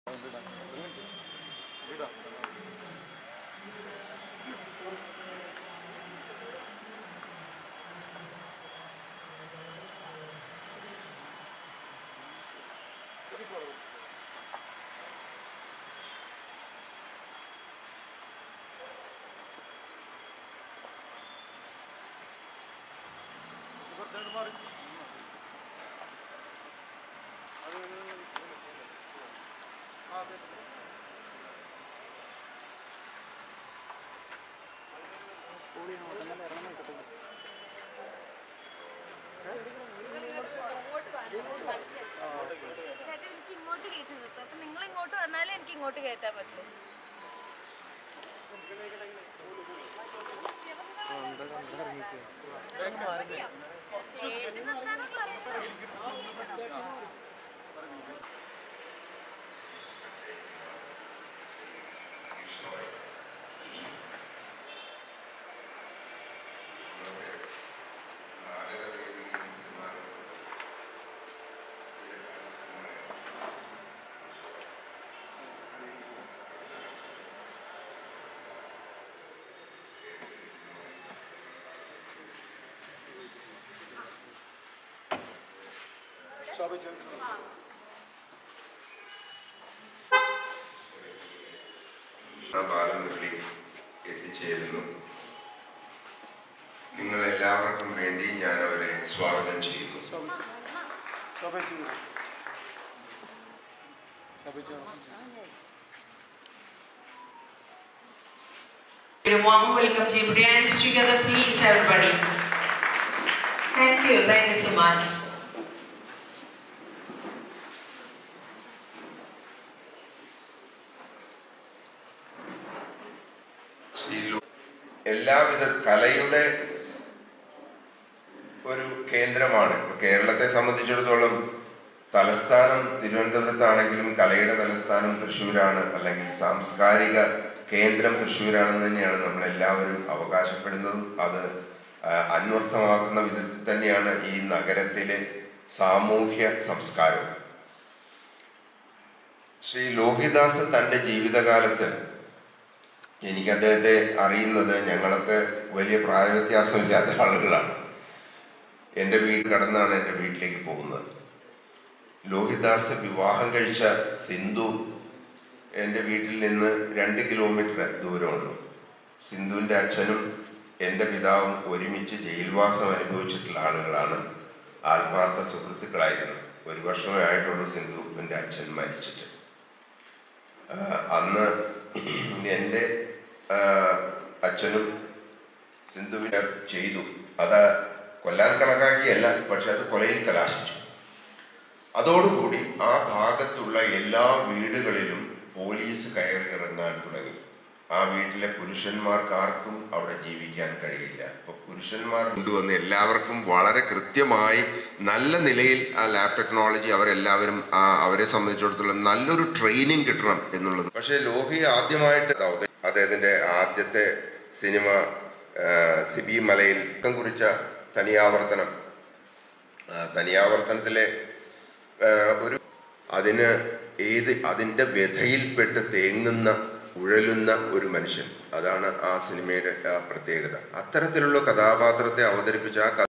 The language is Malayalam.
ചേട്ടാ എനിക്ക് ഇങ്ങോട്ട് കയറ്റി നിർത്താം അപ്പൊ നിങ്ങൾ ഇങ്ങോട്ട് വന്നാലേ എനിക്ക് ഇങ്ങോട്ട് കയറ്റാൻ പറ്റുള്ളൂ കയറ്റി നിർത്താനാ പറയുന്നത്. ആ ബാലമുരളി എത്തിച്ചേരുന്നു നിങ്ങൾ എല്ലാവർക്കും വേണ്ടി ഞാൻ അവരെ സ്വാഗതം ചെയ്യുന്നു A warm welcome to you. Put your hands together, please, everybody. Thank you. Thank you so much. Shri ലു- എല്ലാവിധ കലയുടെ ഒരു കേന്ദ്രമാണ് ഇപ്പൊ കേരളത്തെ സംബന്ധിച്ചിടത്തോളം തലസ്ഥാനം തിരുവനന്തപുരത്താണെങ്കിലും കലയുടെ തലസ്ഥാനം തൃശ്ശൂരാണ് അല്ലെങ്കിൽ സാംസ്കാരിക കേന്ദ്രം തൃശ്ശൂരാണെന്ന് തന്നെയാണ് നമ്മൾ എല്ലാവരും അവകാശപ്പെടുന്നതും അത് ആ, അന്വർത്ഥമാക്കുന്ന വിധത്തിൽ തന്നെയാണ് ഈ നഗരത്തിലെ സാമൂഹ്യ സംസ്കാരം ശ്രീ ലോഹിദാസ് തന്റെ ജീവിതകാലത്ത് എനിക്ക് അദ്ദേഹത്തെ അറിയുന്നത് ഞങ്ങളൊക്കെ വലിയ പ്രായവ്യത്യാസമില്ലാത്ത ആളുകളാണ് എൻ്റെ വീട് കടന്നാണ് എൻ്റെ വീട്ടിലേക്ക് പോകുന്നത് ലോഹിദാസ് വിവാഹം കഴിച്ച സിന്ധു എൻ്റെ വീട്ടിൽ നിന്ന് രണ്ട് കിലോമീറ്റർ ദൂരമുള്ളൂ സിന്ധുവിൻ്റെ അച്ഛനും എൻ്റെ പിതാവും ഒരുമിച്ച് ജയിൽവാസം അനുഭവിച്ചിട്ടുള്ള ആളുകളാണ് ആത്മാർത്ഥ സുഹൃത്തുക്കളായിരുന്നു ഒരു വർഷമേ ആയിട്ടുള്ളൂ സിന്ധുവിൻ്റെ അച്ഛൻ മരിച്ചിട്ട് ആഹ് അന്ന് എൻ്റെ ആഹ് അച്ഛനും സിന്ധുവിനെ ചെയ്തു അത് കൊല്ലാൻ കണക്കാക്കിയല്ല പക്ഷെ അത് കൊലയിൽ കലാശിച്ചു അതോടുകൂടി ആ ഭാഗത്തുള്ള എല്ലാ വീടുകളിലും പോലീസ് കയറി ഇറങ്ങാൻ തുടങ്ങി ആ വീട്ടിലെ പുരുഷന്മാർക്ക് ആർക്കും അവിടെ ജീവിക്കാൻ കഴിയില്ല അപ്പൊ പുരുഷന്മാർ കൊണ്ടുവന്ന് എല്ലാവർക്കും വളരെ കൃത്യമായി നല്ല നിലയിൽ ആ ലാബ് ടെക്നോളജി അവരെല്ലാവരും ആ അവരെ സംബന്ധിച്ചിടത്തോളം നല്ലൊരു ട്രെയിനിങ് കിട്ടണം എന്നുള്ളത് പക്ഷേ ലോഹി ആദ്യമായിട്ട് അവത- അദ്ദേഹത്തിന്റെ ആദ്യത്തെ സിനിമ ആ, സിബി മലയിൽ ക്കം കുറിച്ച തനിയാവർത്തനം ആ, തനിയാവർത്തനത്തിലെ ആ, ഒരു അതിന് ഏത് അതിന്റെ വ്യഥയിൽപ്പെട്ട് തേങ്ങുന്ന ഉഴലുന്ന ഒരു മനുഷ്യൻ അതാണ് ആ സിനിമയുടെ ആ പ്രത്യേകത അത്തരത്തിലുള്ള കഥാപാത്രത്തെ അവതരിപ്പിച്ച ആ